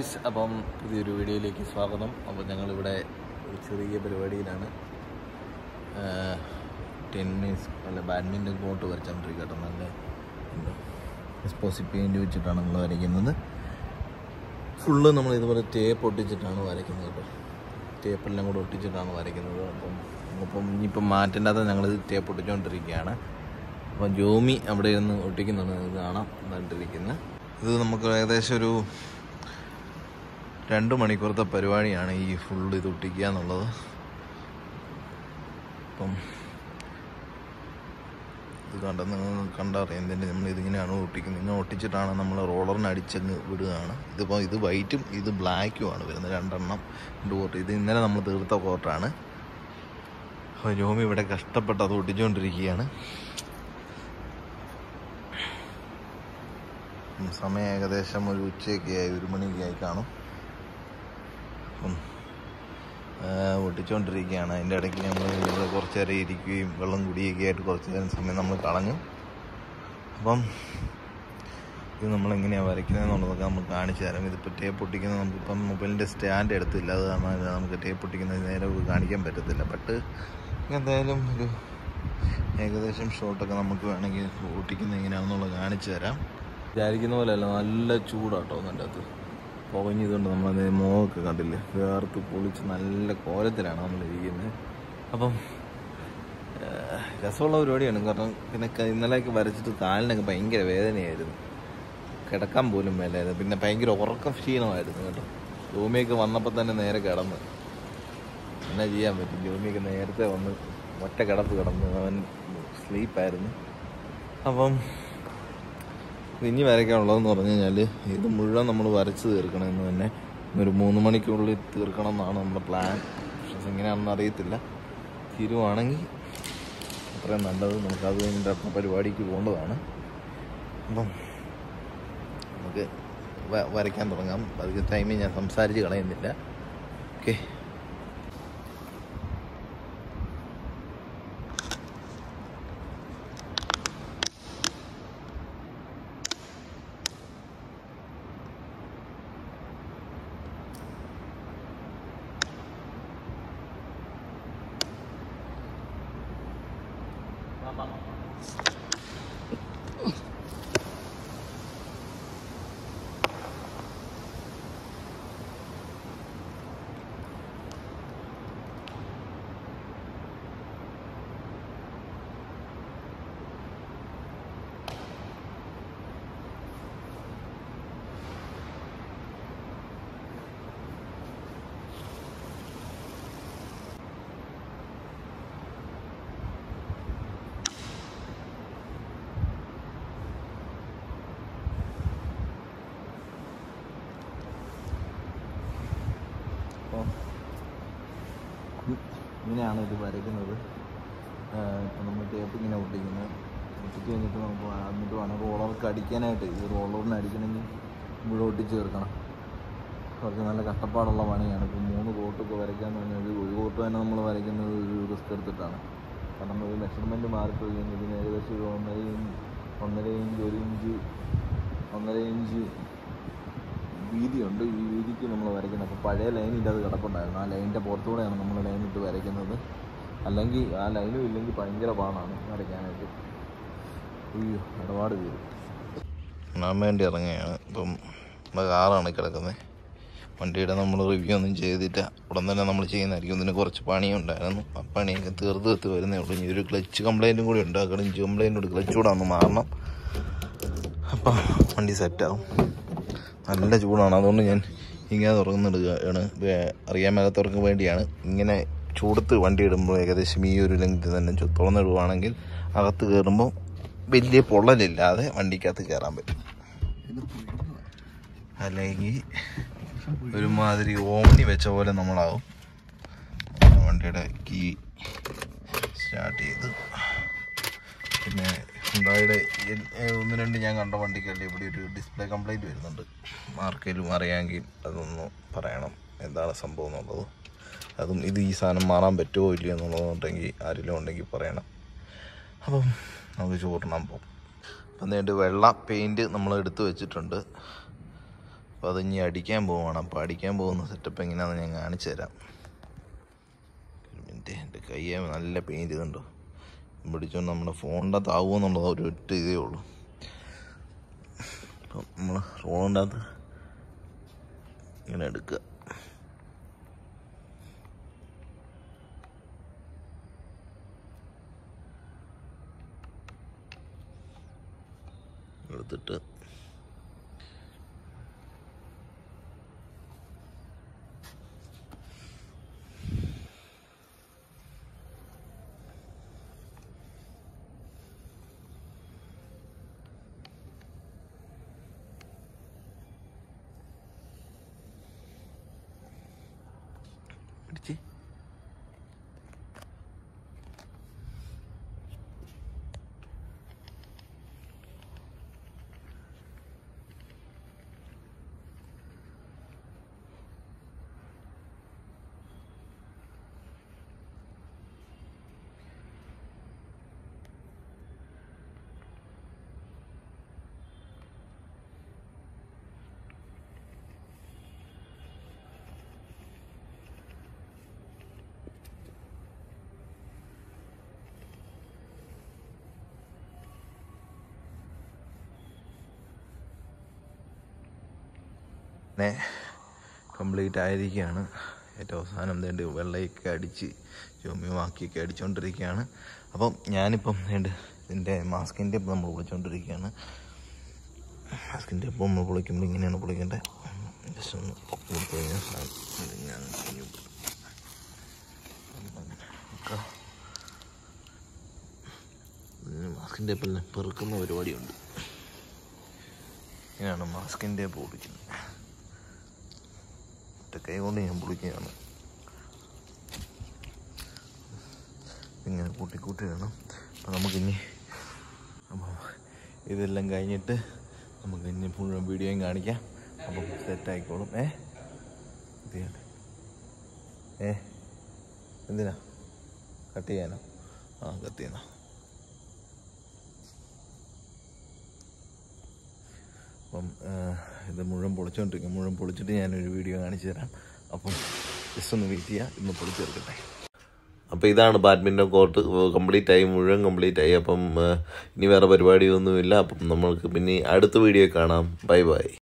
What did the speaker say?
Guys അപ്പം പുതിയൊരു വീഡിയോയിലേക്ക് സ്വാഗതം അപ്പം ഞങ്ങളിവിടെ ഒരു ചെറിയ പരിപാടിയിലാണ് ടെന്നീസ് അല്ല ബാഡ്മിൻ്റൺ കോർട്ട് വരച്ചുകൊണ്ടിരിക്കുക കേട്ടോ നല്ല എക്സ്പോസി പെയിൻറ്റ് വെച്ചിട്ടാണ് നമ്മൾ വരയ്ക്കുന്നത് ഫുള്ള് നമ്മൾ ഇതുപോലെ ടേപ്പ് ഒട്ടിച്ചിട്ടാണ് വരയ്ക്കുന്നത് കേട്ടോ ടേപ്പെല്ലാം കൂടെ ഒട്ടിച്ചിട്ടാണ് വരയ്ക്കുന്നത് അപ്പം അപ്പം ഇനിയിപ്പം മാറ്റേണ്ടാത്ത ഞങ്ങളിത് ടേപ്പ് ഒട്ടിച്ചുകൊണ്ടിരിക്കുകയാണ് അപ്പം ജോമി അവിടെ ഇരുന്ന് ഒട്ടിക്കുന്നുണ്ട് ഇത് കാണാം കണ്ടിരിക്കുന്നത് ഇത് നമുക്ക് ഏകദേശം ഒരു രണ്ട് മണിക്കൂറത്തെ പരിപാടിയാണ് ഈ ഫുള്ള് ഇത് ഒട്ടിക്കുക എന്നുള്ളത് അപ്പം ഇത് കണ്ട നിങ്ങൾ കണ്ടറിയാം എന്തിൻ്റെ നമ്മൾ ഇതിങ്ങനെയാണ് ഒട്ടിക്കുന്നത് ഇങ്ങനെ ഒട്ടിച്ചിട്ടാണ് നമ്മൾ റോളറിന് അടിച്ചങ്ങ് വിടുകയാണ് ഇതിപ്പോൾ ഇത് വൈറ്റും ഇത് ബ്ലാക്കുമാണ് വരുന്നത് രണ്ടെണ്ണം രണ്ട് കോട്ട് ഇത് ഇന്നലെ നമ്മൾ തീർത്ത കോട്ടാണ് അപ്പോൾ ജോമി ഇവിടെ കഷ്ടപ്പെട്ട് അത് ഒട്ടിച്ചുകൊണ്ടിരിക്കുകയാണ് ഉം, സമയം ഏകദേശം ഒരു ഉച്ചയൊക്കെ ആയി ഒരു മണിയൊക്കെ ആയി കാണും അപ്പം ആ, ഒട്ടിച്ചുകൊണ്ടിരിക്കുകയാണ് അതിൻ്റെ ഇടയ്ക്ക് നമ്മൾ ഇവിടെ കുറച്ച് നേരം ഇരിക്കുകയും വെള്ളം കുടിയൊക്കെ ആയിട്ട് കുറച്ച് നേരം സമയം നമ്മൾ കളഞ്ഞു അപ്പം ഇത് നമ്മൾ എങ്ങനെയാണ് വരയ്ക്കുന്നത് എന്നുള്ളതൊക്കെ നമുക്ക് കാണിച്ചു തരാം ഇതിപ്പോൾ ടേപ്പ് ഒട്ടിക്കുന്നത് നമുക്കിപ്പം മൊബൈലിൻ്റെ സ്റ്റാൻഡ് എടുത്തില്ല അത് കാരണം ഇത് നമുക്ക് ടേപ്പ് ഒട്ടിക്കുന്നത് നേരെ കാണിക്കാൻ പറ്റത്തില്ല ബട്ട് എന്തായാലും ഒരു ഏകദേശം ഷോട്ടൊക്കെ നമുക്ക് വേണമെങ്കിൽ ഒട്ടിക്കുന്നത് എങ്ങനെയാണെന്നുള്ളത് കാണിച്ചു തരാം വിചാരിക്കുന്ന പോലെയല്ല നല്ല ചൂടാട്ടോ അതിൻ്റെ അകത്ത് പുകഞ്ഞതുകൊണ്ട് നമ്മളത് മുഖമൊക്കെ കണ്ടില്ലേ വേർത്ത് പൊളിച്ച് നല്ല കോലത്തിലാണ് നമ്മൾ ഇരിക്കുന്നത് അപ്പം ഏഹ്, രസമുള്ള പരിപാടിയാണ് കാരണം പിന്നെ ക- ഇന്നലെയൊക്കെ വരച്ചിട്ട് കാലിനൊക്കെ ഭയങ്കര വേദനയായിരുന്നു കിടക്കാൻ പോലും മേലായിരുന്നു പിന്നെ ഭയങ്കര ഉറക്കം ക്ഷീണമായിരുന്നു കേട്ടോ ജോമിയൊക്കെ വന്നപ്പോൾ തന്നെ നേരെ കിടന്ന് എന്നാ ചെയ്യാൻ പറ്റും ജോമിയൊക്കെ നേരത്തെ വന്ന് ഒറ്റ കിടപ്പ് കിടന്ന് അവൻ സ്ലീപ്പായിരുന്നു അപ്പം ഇനി വരയ്ക്കാനുള്ളതെന്ന് പറഞ്ഞു കഴിഞ്ഞാൽ ഇത് മുഴുവൻ നമ്മൾ വരച്ച് തീർക്കണമെന്ന് തന്നെ ഒരു മൂന്ന് മണിക്കുള്ളിൽ തീർക്കണം എന്നാണ് നമ്മുടെ പ്ലാൻ പക്ഷെ എങ്ങനെയാണെന്ന് അറിയത്തില്ല തീരുവാണെങ്കിൽ അത്രയും നല്ലത് നമുക്ക് അത് കഴിഞ്ഞിട്ട് അടുത്ത പരിപാടിക്ക് പോകേണ്ടതാണ് അപ്പം നമുക്ക് വ- വരയ്ക്കാൻ തുടങ്ങാം അധിക ടൈമിൽ ഞാൻ സംസാരിച്ച് കളയുന്നില്ല ഓക്കെ അപ്പോൾ ഇങ്ങനെയാണ് ഇത് വരയ്ക്കുന്നത് ഇപ്പം നമ്മൾ ടേപ്പ് ഇങ്ങനെ ഒട്ടിക്കുന്നത് ഒട്ടിച്ച് കഴിഞ്ഞിട്ട് നമുക്ക് വ- എന്നിട്ട് വേണം റോളർക്ക് അടിക്കാനായിട്ട് ഈ റോളറിന് അടിക്കണമെങ്കിൽ ഇവിടെ ഒട്ടിച്ച് തീർക്കണം കുറച്ച് നല്ല കഷ്ടപ്പാടുള്ള പണിയാണ് ഇപ്പം മൂന്ന് കോട്ടൊക്കെ വരയ്ക്കാന്ന് പറഞ്ഞാൽ ഒരു ഒരു കോട്ട് തന്നെ നമ്മൾ വരയ്ക്കുന്നത് ഒരു റിസ്ക് എടുത്തിട്ടാണ് കാരണം ഒരു മെഷർമെൻറ്റ് മാറിപ്പോയി കഴിഞ്ഞാൽ ഇതിന് ഏകദേശം ഒരു ഒന്നര ഇഞ്ച് ഒന്നര ഇഞ്ച് ഒരു ഇഞ്ച് ഒന്നര ഇഞ്ച് വീതിയുണ്ട് ഈ വീതിക്ക് നമ്മൾ വരയ്ക്കുന്നത് അപ്പോൾ പഴയ ലൈനിൻ്റെ അത് കിടപ്പുണ്ടായിരുന്നു ആ ലൈനിൻ്റെ പുറത്തുകൂടെയാണ് നമ്മൾ ലൈൻ ഇട്ട് വരയ്ക്കുന്നത് അല്ലെങ്കിൽ ആ ലൈനും ഇല്ലെങ്കിൽ ഭയങ്കര പാടാണ് വരയ്ക്കാനായിട്ട് അയ്യോ ഇടപാട് തീരും കാണാൻ വേണ്ടി ഇറങ്ങുകയാണ് ഇപ്പം നമ്മുടെ കാറാണ് കിടക്കുന്നത് വണ്ടിയുടെ നമ്മൾ റിവ്യൂ ഒന്നും ചെയ്തില്ല ഉടൻ തന്നെ നമ്മൾ ചെയ്യുന്നതായിരിക്കും ഇതിന് കുറച്ച് പണിയുണ്ടായിരുന്നു ആ പണിയൊക്കെ തീർത്ത് തീർത്ത് വരുന്നേ ഉള്ളൂ ഇനി ഒരു ക്ലച്ച് കംപ്ലൈൻറ്റും കൂടി ഉണ്ട് ആ ക്ലച്ച് കംപ്ലൈൻറ്റ് കൂടി ക്ലച്ച് കൂടെ ഒന്ന് മാറണം അപ്പം വണ്ടി സെറ്റാവും നല്ല ചൂടാണ് അതുകൊണ്ട് ഞാൻ ഇങ്ങനെ തുറന്നിടുകയാണ് ഇത് അറിയാൻ മേലാത്തവർക്ക് വേണ്ടിയാണ് ഇങ്ങനെ ചൂടത്ത് വണ്ടി ഇടുമ്പോൾ ഏകദേശം ഈ ഒരു ലെങ്ത് തന്നെ ചു- തുറന്നിടുവാണെങ്കിൽ അകത്ത് കയറുമ്പോൾ വലിയ പൊള്ളലില്ലാതെ വണ്ടിക്കകത്ത് കയറാൻ പറ്റും അല്ലെങ്കിൽ ഒരുമാതിരി ഓമനി വെച്ച പോലെ നമ്മളാവും വണ്ടിയുടെ കീ സ്റ്റാർട്ട് ചെയ്ത് പിന്നെ ഹുണ്ടായുടെ എൽ- ഏ, ഒന്ന് രണ്ട് ഞാൻ കണ്ട വണ്ടിക്കല്ലേ ഇവിടെ ഒരു ഡിസ്പ്ലേ കംപ്ലൈൻറ്റ് വരുന്നുണ്ട് ആർക്കെങ്കിലും അറിയാമെങ്കിൽ അതൊന്ന് പറയണം എന്താണ് സംഭവം എന്നുള്ളത് അതും ഇത് ഈ സാധനം മാറാൻ പറ്റുമോ ഇല്ലയോ എന്നുള്ളതുണ്ടെങ്കിൽ ആരെങ്കിലും ഉണ്ടെങ്കിൽ പറയണം അപ്പം നമുക്ക് ചോറിനാൻ പോകും അപ്പം നേരിട്ട് വെള്ള പെയിൻറ്റ് നമ്മൾ എടുത്ത് വെച്ചിട്ടുണ്ട് അപ്പോൾ അപ്പോൾ അത് ഇനി അടിക്കാൻ പോവാണ് അപ്പോൾ അടിക്കാൻ പോകുന്ന സെറ്റപ്പ് എങ്ങനെയാണെന്ന് ഞാൻ കാണിച്ചു തരാം ഒരു മിനിറ്റ് എൻ്റെ കയ്യെ നല്ല പെയിൻറ്റ് ഇതുണ്ടോ പിടിച്ചോണ്ട് നമ്മുടെ ഫോണിൻ്റെ അകത്ത് ആവുമെന്നുള്ളത് ഒരു ഒറ്റ ഇതേ ഉള്ളൂ അപ്പം നമ്മൾ ഫോണിൻ്റെ അകത്ത് ഇങ്ങനെ എടുക്കുക എടുത്തിട്ട് പിടിച്ച് പിന്നെ കംപ്ലീറ്റ് ആയിരിക്കുകയാണ് ഏറ്റവും അവസാനം വേണ്ടി വെള്ളയൊക്കെ അടിച്ച് ചുമ്യമാക്കിയൊക്കെ അടിച്ചുകൊണ്ടിരിക്കുകയാണ് അപ്പം ഞാനിപ്പം വേണ്ട ഇതിൻ്റെ മാസ്കിൻ്റെ ഇപ്പം നമ്മൾ പൊളിച്ചുകൊണ്ടിരിക്കുകയാണ് മാസ്കിൻ്റെ ഇപ്പം നമ്മൾ പൊളിക്കുമ്പോൾ ഇങ്ങനെയാണ് പൊളിക്കേണ്ടത് ജസ്റ്റ് ഒന്ന് കൊടുത്തു കഴിഞ്ഞാൽ സാധനം ഞാൻ കുഞ്ഞു പൊളിക്കും. അങ്ങനെ ഒക്കെ. ഇതിന് മാസ്കിൻ്റെ ഇപ്പം പെറുക്കുന്ന പരിപാടിയുണ്ട് ഇങ്ങനെയാണ് മാസ്കിൻ്റെ പൊളിക്കുന്നത് ഒറ്റ കൈ കൊണ്ട് ഞാൻ പൊളിക്കുകയാണ് ഇങ്ങനെ കൂട്ടി കൂട്ടി വേണം അപ്പം നമുക്കിനി അപ്പം ഇതെല്ലാം കഴിഞ്ഞിട്ട് നമുക്ക് ഇനി മുഴുവൻ വീഡിയോയും കാണിക്കാം അപ്പം സെറ്റ് ആയിക്കോളും ഏ ഇത് ചെയ്യണ്ടേ ഏ എന്തിനാ കട്ട് ചെയ്യാനോ ആ കട്ട് ചെയ്യാനോ അപ്പം ആ, ഇത് മുഴുവൻ പൊളിച്ചുകൊണ്ടിരിക്കും മുഴുവൻ പൊളിച്ചിട്ട് ഞാനൊരു വീഡിയോ കാണിച്ചു തരാം അപ്പം ജസ്റ്റ് ഒന്ന് വെയിറ്റ് ചെയ്യാം ഇന്ന് പൊളിച്ചെടുക്കട്ടെ അപ്പോൾ ഇതാണ് ബാഡ്മിൻ്റൺ കോർട്ട് കംപ്ലീറ്റ് ആയി മുഴുവൻ കംപ്ലീറ്റ് ആയി അപ്പം ആ, ഇനി വേറെ പരിപാടിയൊന്നുമില്ല അപ്പം നമ്മൾക്ക് പിന്നെ അടുത്ത വീഡിയോ കാണാം ബൈ ബൈ